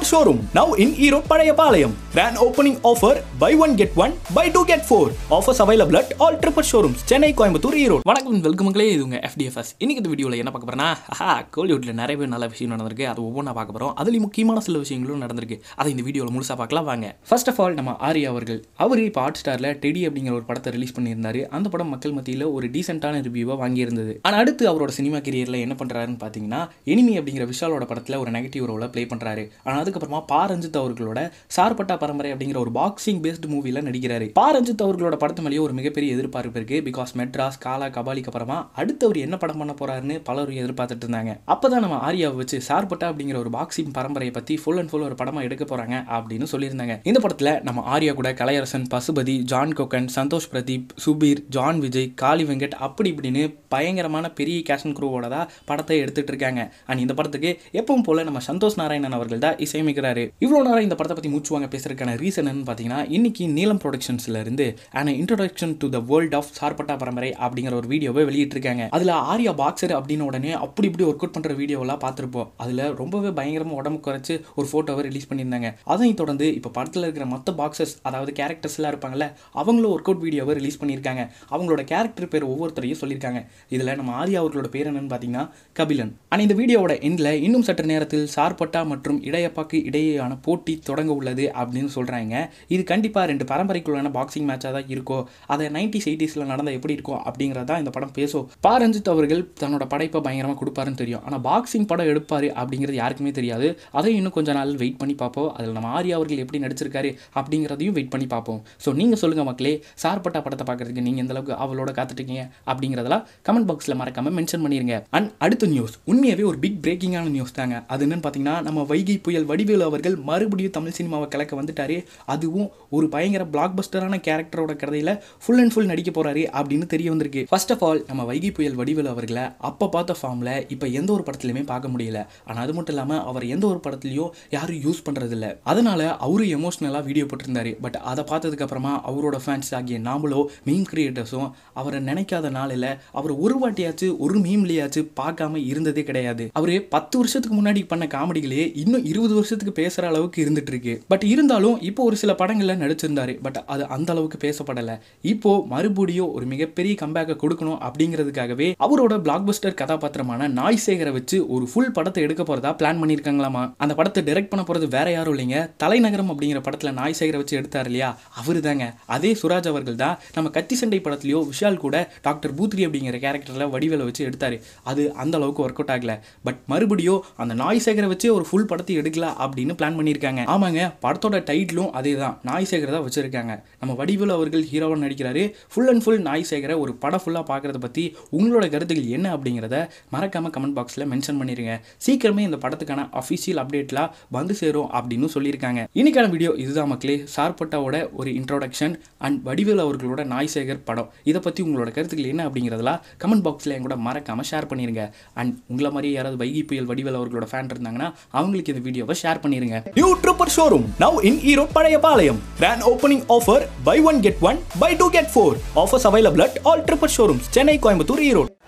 showroom now in Erode Palayapalayam. Grand opening offer buy one get one, buy two get four. Offers available at all triple showrooms Chennai, Coimbatore, Erode. வணக்கம் welcome மக்களே இது உங்கள் FDFS இன்னைக்கு இந்த வீடியோவில் என்ன பார்க்க போறேன்னா ஆஹா கோலிவுட்டில் நிறைய பேர் நல்ல விஷயம் நடந்திருக்கு அது ஒவ்வொன்றா பார்க்க போகிறோம் அதுலேயும் முக்கியமான சில விஷயங்களும் நடந்திருக்கு அதை இந்த வீடியோவில் முழுசாக பார்க்கலாம் வாங்க ஃபர்ஸ்ட் ஆஃப் ஆல் நம்ம ஆர்யா அவர்கள் அவர் இப்போ ஹாட் ஸ்டாரில் டெடி அப்படிங்கிற ஒரு படத்தை ரிலீஸ் பண்ணியிருந்தாரு அந்த படம் மக்கள் மத்தியில் ஒரு டீசென்ட்டான ரிவ்யூவை வாங்கியிருந்தது ஆனால் அடுத்து அவரோட சினிமா கரியரில் என்ன பண்ணுறாருன்னு பார்த்தீங்கன்னா எனிமி அப்படிங்கிற விஷாலோட படத்தில் ஒரு நெகட்டிவ் ரோலை ப்ளே பண்ணுறாரு ஆனால் அதுக்கப்புறமா பா ரஞ்சித் அவர்களோட சார்பட்டா பரம்பரை அப்படிங்கிற ஒரு பாக்ஸிங் பேஸ்டு மூவியில் நடிக்கிறாரு பா ரஞ்சித் அவர்களோட படத்து மேலேயே ஒரு மிகப்பெரிய எதிர்பார்ப்பு இருக்கு பிகாஸ் மெட்ராஸ் காலா கபாலிக்கு அப்புறமா அடுத்து அவர் என்ன படம் பண்ண போறாருன்னு பலரும் எதிர்பார்த்துட்டு இருந்தாங்க அப்பதான் நம்ம ஆர்யாவை வச்சு சார்பட்டா அப்படிங்கிற ஒரு பாக்ஸிங் பரம்பரையை பத்தி ஃபுல் அண்ட் ஃபுல் ஒரு படமா எடுக்க போறாங்க அப்படின்னு சொல்லியிருந்தாங்க இந்த படத்துல நம்ம ஆர்யா கூட கலையரசன் பசுபதி ஜான் கோகன் சந்தோஷ் பிரதீப் சுபீர் ஜான் விஜய் காளி வெங்கட் அப்படி இப்படின்னு பயங்கரமான பெரிய கேஷன் குரூவோட தான் படத்தை எடுத்துட்டு இருக்காங்க அண்ட் இந்த படத்துக்கு எப்பவும் போல நம்ம சந்தோஷ் நாராயணன் அவர்கள் தான் இசையமைக்கிறாரு இவ்வளோ நேரம் இந்த படத்தை பற்றி மூச்சுவாங்க பேசுறதுக்கான ரீசன் என்னன்னு பார்த்தீங்கன்னா இன்னைக்கு நீலம் ப்ரொடக்ஷன்ஸ்ல இருந்து and introduction to the world of Sarpatta Parambarai அப்படிங்கிற ஒரு வீடியோவை வெளியிட்டிருக்காங்க அதில் ஆர்யா பாக்ஸர் அப்படின்னு உடனே அப்படி இப்படி ஒர்க் அவுட் பண்ணுற வீடியோவெல்லாம் பார்த்துருப்போம் அதில் ரொம்பவே பயங்கரமாக உடம்பு குறைச்சு ஒரு ஃபோட்டோவை ரிலீஸ் பண்ணியிருந்தாங்க அதையும் தொடர்ந்து இப்போ படத்தில் இருக்கிற மற்ற பாக்ஸஸ் அதாவது கேரக்டர்ஸ்லாம் இருப்பாங்கல்ல அவங்களும் ஒர்க் அவுட் வீடியோவை ரிலீஸ் பண்ணியிருக்காங்க அவங்களோட கேரக்டர் பேர் ஒவ்வொருத்தரையும் சொல்லியிருக்காங்க இதில் நம்ம ஆர்யா அவர்களோட பேர் என்னன்னு பார்த்தீங்கன்னா கபிலன் ஆனால் இந்த வீடியோவோட எண்டில் இன்னும் சற்று நேரத்தில் சார்பட்டா மற்றும் இடையப்பாக்கு இடையேயான போட்டி தொடங்க உள்ளது அப்படின்னு சொல்கிறாங்க இது கண்டிப்பாக ரெண்டு பரம்பரைக்குள்ளான பாக்ஸிங் மேட்சாக தான் இருக்கோ அதை நைன்டிஸ் எயிட்டிஸில் நடந்தால் எப்படி இருக்கும் அப்படிங்கிறதா இந்த படம் பேசும் பா ரஞ்சித் அவர்கள் தன்னோட படைப்பை பயங்கரமாக கொடுப்பாருன்னு தெரியும் ஆனால் பாக்ஸிங் படம் எடுப்பார் அப்படிங்கிறது யாருக்குமே தெரியாது அதையும் இன்னும் கொஞ்ச நாள் வெயிட் பண்ணி பார்ப்போம் அதில் நம்ம ஆர்யா அவர்கள் எப்படி நடிச்சிருக்காரு அப்படிங்கிறதையும் வெயிட் பண்ணி பார்ப்போம் ஸோ நீங்கள் சொல்லுங்கள் மக்களே சார்பட்டா படத்தை பார்க்குறதுக்கு நீங்கள் எந்த அளவுக்கு அவளோட காத்துட்ருக்கீங்க அப்படிங்கிறதெல்லாம் கமெண்ட் பாக்ஸில் மறக்காம மென்ஷன் பண்ணிருங்க அண்ட் அடுத்த நியூஸ் உண்மையாகவே ஒரு பிக் பிரேக்கிங்கான நியூஸ் தாங்க அது என்னன்னு பார்த்தீங்கன்னா நம்ம வைகை புயல் வடிவேலு அவர்கள் மறுபடியும் தமிழ் சினிமாவை கலக்க வந்துட்டாரு அதுவும் ஒரு பயங்கர பிளாக் பஸ்டரான கேரக்டரோட கதையில் ஃபுல் அண்ட் ஃபுல் நடிக்க போறாரு அப்படின்னு தெரிய வந்திருக்கு ஃபர்ஸ்ட் ஆஃப் ஆல் நம்ம வைகை புயல் வடிவேலு அவர்களை அப்போ பார்த்த ஃபார்மில் இப்போ எந்த ஒரு படத்துலையுமே பார்க்க முடியல ஆனால் அது மட்டும் இல்லாமல் அவர் எந்த ஒரு படத்துலையும் யாரும் யூஸ் பண்ணுறதில்ல அதனால அவரு எமோஷ்னலாக வீடியோ போட்டிருந்தாரு பட் அதை பார்த்ததுக்கு அப்புறமா அவரோட ஃபேன்ஸ் ஆகிய நாமளோ மீம் கிரியேட்டர்ஸும் அவரை நினைக்காத நாளில் அவர் ஒரு வாட்டியாச்சும் ஒரு மீம்லையாச்சும் பார்க்காம இருந்ததே கிடையாது அவரு பத்து வருஷத்துக்கு முன்னாடி பண்ண காமெடிகளே இன்னும் இருபது வருஷத்துக்கு பேசுற அளவுக்கு இருந்துட்டு இருக்கு பட் இருந்தாலும் இப்போ ஒரு சில படங்கள்ல நடிச்சிருந்தாரு பட் அது அந்த அளவுக்கு பேசப்படல இப்போ மறுபடியும் ஒரு மிகப்பெரிய கம்பேக்கை கொடுக்கணும் அப்படிங்கிறதுக்காகவே அவரோட பிளாக் பஸ்டர் கதாபாத்திரமான நாய் சேகரை வச்சு ஒரு ஃபுல் படத்தை எடுக்க போறதா பிளான் பண்ணியிருக்காங்களாமா அந்த படத்தை டைரக்ட் பண்ண போறது வேற யாரும் இல்லைங்க தலைநகரம் அப்படிங்கிற படத்துல நாய் சேகரை வச்சு எடுத்தார் இல்லையா அவரு தாங்க அதே சுராஜ் அவர்கள் தான் நம்ம கத்தி சண்டை படத்துலயோ விஷால் கூட டாக்டர் பூத்ரி அப்படிங்கிற கேரக்டர்ல வடிவேல வச்சு எடுத்தாரு அது அந்த அளவுக்கு ஒர்க் அவுட் ஆகல பட் மறுபடியும் அந்த நாய் சேகரை வச்சு ஒரு ஃபுல் படத்தை எடுக்கலாம் அப்படின்னு பிளான் பண்ணியிருக்காங்க ஆமாங்க படத்தோட டைட்டிலும் அதே தான் நாய் சேகரை தான் வச்சிருக்காங்க நம்ம வடிவேலு அவர்கள் ஹீரோவாக நடிக்கிறாரு ஃபுல் அண்ட் ஃபுல் நாய் சேகரை ஒரு படம் ஃபுல்லாக பார்க்கறத பற்றி உங்களோட கருத்துக்கள் என்ன அப்படிங்கிறத மறக்காம கமெண்ட் பாக்ஸில் மென்ஷன் பண்ணிருங்க சீக்கிரமே இந்த படத்துக்கான அஃபிஷியல் அப்டேட்லாம் வந்து சேரும் அப்படின்னு சொல்லியிருக்காங்க இன்னைக்கான வீடியோ இதுதான் மக்களே சார்பட்டாவோட ஒரு இன்ட்ரோடக்ஷன் அண்ட் வடிவேலு அவர்களோட நாய் சேகர் படம் இதை பற்றி உங்களோட கருத்துக்கள் என்ன அப்படிங்கிறதெல்லாம் கமெண்ட் பாக்ஸில் என் கூட மறக்காம ஷேர் பண்ணிருங்க அண்ட் உங்களை மாதிரி யாராவது வைகை புயல் வடிவேலு அவர்களோட ஃபேன் இருந்தாங்கன்னா அவங்களுக்கு இந்த வீடியோவை ஷேர் பண்ணிருங்க New Trooper Showroom now in Erode Palayapalayam. Grand opening offer buy one get one, buy two get four. Offers available at all triple showrooms Chennai, Coimbatore, Erode.